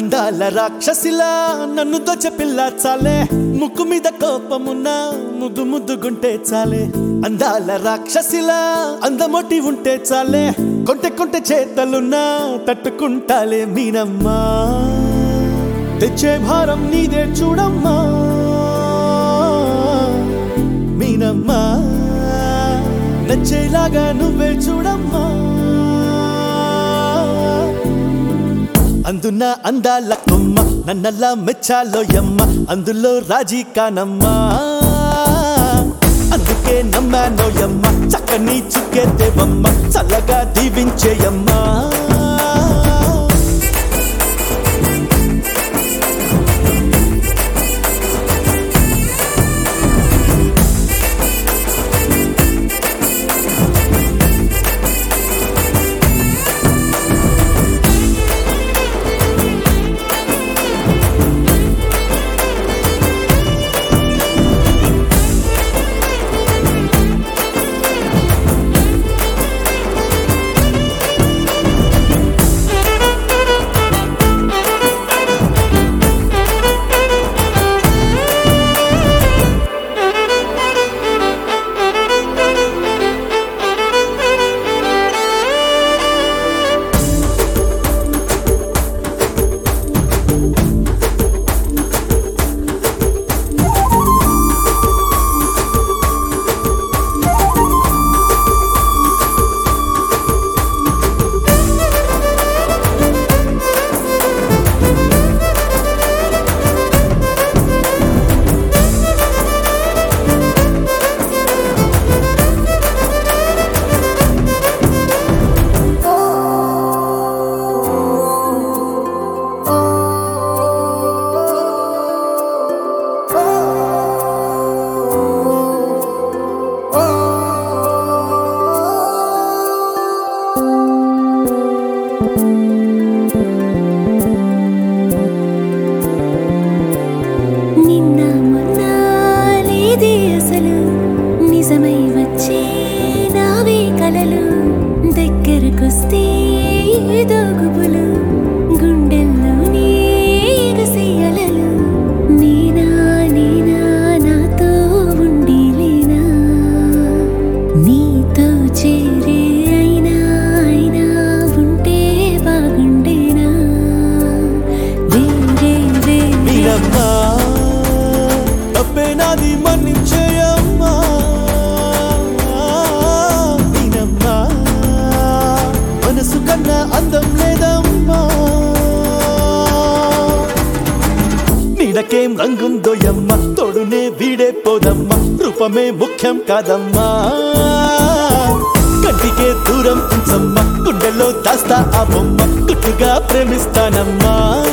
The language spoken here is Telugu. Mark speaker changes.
Speaker 1: అందాల రాక్షసిలా నన్ను దోచ పిల్ల చాలే ముక్కు మీద కోపమున్నా ముద్దు ముద్దుగుంటే చాలే అందాల రాక్షసిలా అందమొట్టి ఉంటే చాలే కొంటె కొంటె చేతలున్నా తట్టుకుంటాలే మీనమ్మా తెచ్చే భారం నీదే చూడమ్మా మీనమ్మా నచ్చేలాగా నువ్వే చూడమ్మా అందున అందాల కొమ్మ నన్నల్లా మెచ్చాలో యమ్మ అందులో రాజీ కానమ్మా అందుకే నమ్మానో యమ్మ చక్కని చుక్కేదేవమ్మ చల్లగా దీవించేయమ్మా
Speaker 2: నిన్న మొన్న లేదే అసలు నిజమై వచ్చే నావే కలలు దగ్గరకొస్తే ఏదో గుబులు గుండెల్లోనే ఎగసెయ్యలలు నేనా నేనా నాతో ఉండి లేనా నీతో చేరే అయినా అయినా ఉంటే బాగుండేనా వేరే వేరే
Speaker 1: మీరమ్మా తప్పే నాది మన్నించేయమ్మా మీనమ్మా మనసు కన్నా అందం లేదమ్మా నీడకేం రంగుందో యమ్మ తోడునే వీడే పోదమ్మా రూపమే ముఖ్యం కాదమ్మా కంటికే దూరం ఉంచమ్మా గుండెల్లో దాస్తా ఆ బొమ్మ గుట్టుగా ప్రేమిస్తానమ్మా